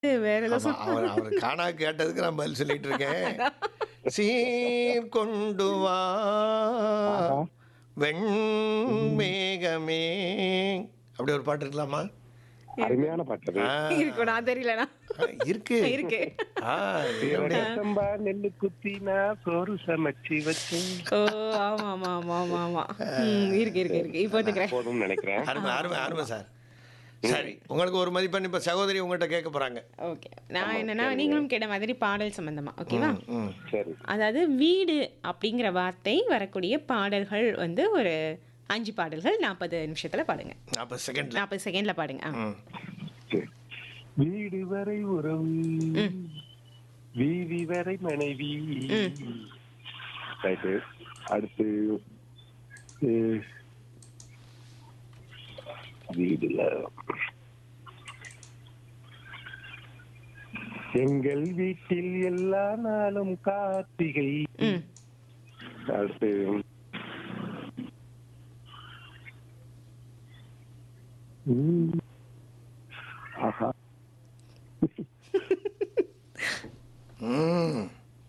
வேற ஏதோ ஆமா, அவர் அவர் காணா கேட்டதுக்கு நான் பதில் சொல்லிட்டு இருக்கேன் சீர் கொண்டு வா வெண்மேகமே அப்படி ஒரு பாட்டு இருக்கலாமா அருமையான பாட்டு அது. ஆ, இருக்கும் நான் தெரியலனா இருக்கு இருக்கு ஆ, இது அப்படியே. சம்பா நெல்லு குத்தி நான் சோறு சமைச்சு வச்சேன் ஓ ஆமா ஆமா ஆமா ஆமா ஆமா ம், இருக்கு இருக்கு இருக்கு இப்போ ஒத்துக்கிறேன் போதும்னு நினைக்கிறேன் அருமை அருமை அருமை சார் சரி உங்களுக்கு ஒரு மதிப்பெண் இப்ப சகோதரி உங்கள்கிட்ட கேட்க போறாங்க ஓகே நான் என்னன்னா நீங்களும் கேட்ட மாதிரி பாடல் சம்பந்தமா ஓகேவா ம் சரி அதாவது வீடு அப்படிங்கிற வார்த்தை வரக்கூடிய பாடல்கள் வந்து ஒரு அஞ்சு பாடல்கள் நாற்பது நிமிஷத்துல பாடுங்க நாற்பது செகண்ட்ல நாற்பது செகண்ட்ல பாடுங்க ஆ. ம் சரி. வீடு வரை உறவு வீதி வரை மனைவி ரைட்டு அடுத்து அஹ், வீடுல எங்கள் வீட்டில் எல்லா நாளும் கார்த்திகை ம் அடுத்து ம். ஆஹா ம்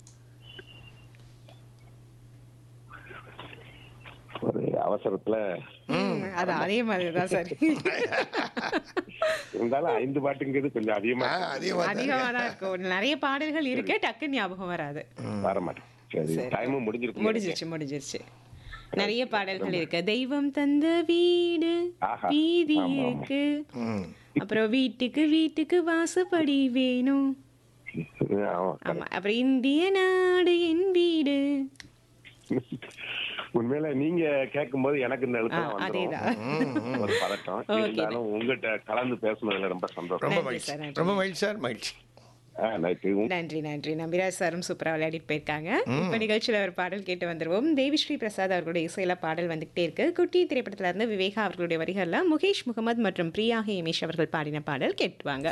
ஒரு அவசரத்துல ம், அது அதே மாதிரி தான் சார் இருந்தாலும் ஐந்து பாட்டுங்கிறது கொஞ்சம் அதிகமா ஆ, அதிகமா தான் அதிகமா தான் இருக்கும் நிறைய பாடல்கள் இருக்கு டக்கு ஞாபகம் வராது வர மாட்டேன் சரி டைமும் முடிஞ்சிருக்கும் முடிஞ்சிருச்சு முடிஞ்சிருச்சு நிறைய பாடல்கள் இருக்கு தெய்வம் தந்த வீடு ஆஹா. வீதி ஆமா, ஆமா. இருக்கு ம் அப்புறம் வீட்டுக்கு வீட்டுக்கு வாசப்படி வேணும் ஆமா ஆமா அப்புறம் இந்திய நாடு என் வீடு உண்மையில நீங்க கேட்கும்போது எனக்கு இந்த ஆ, எழுத்து அதேதான் ஒரு பதட்டம் Okay. இருந்தாலும் உங்ககிட்ட கலந்து பேசுனதுல ரொம்ப சந்தோஷம் ரொம்ப நன்றி மகிழ்ச்சி சார், நன்றி. ரொம்ப மகிழ்ச்சி சார் மகிழ்ச்சி ஆ, நைட்டு நன்றி நன்றி நம்பிராஜ் சாரும் சூப்பரா விளையாடிட்டு போயிருக்காங்க இப்ப நிகழ்ச்சியில ஒரு பாடல் கேட்டு வந்துருவோம் தேவிஸ்ரீ பிரசாத் அவர்களுடைய இசையில பாடல் வந்துகிட்டே இருக்கு குட்டி திரைப்படத்துல இருந்து விவேகா அவர்களுடைய வரிகள்ல முகேஷ் முகமது மற்றும் பிரியா ஹேமேஷ் அவர்கள் பாடின பாடல் கேட்டுவாங்க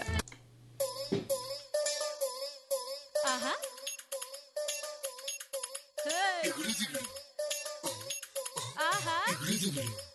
ஆஹா ஹே. ஆஹா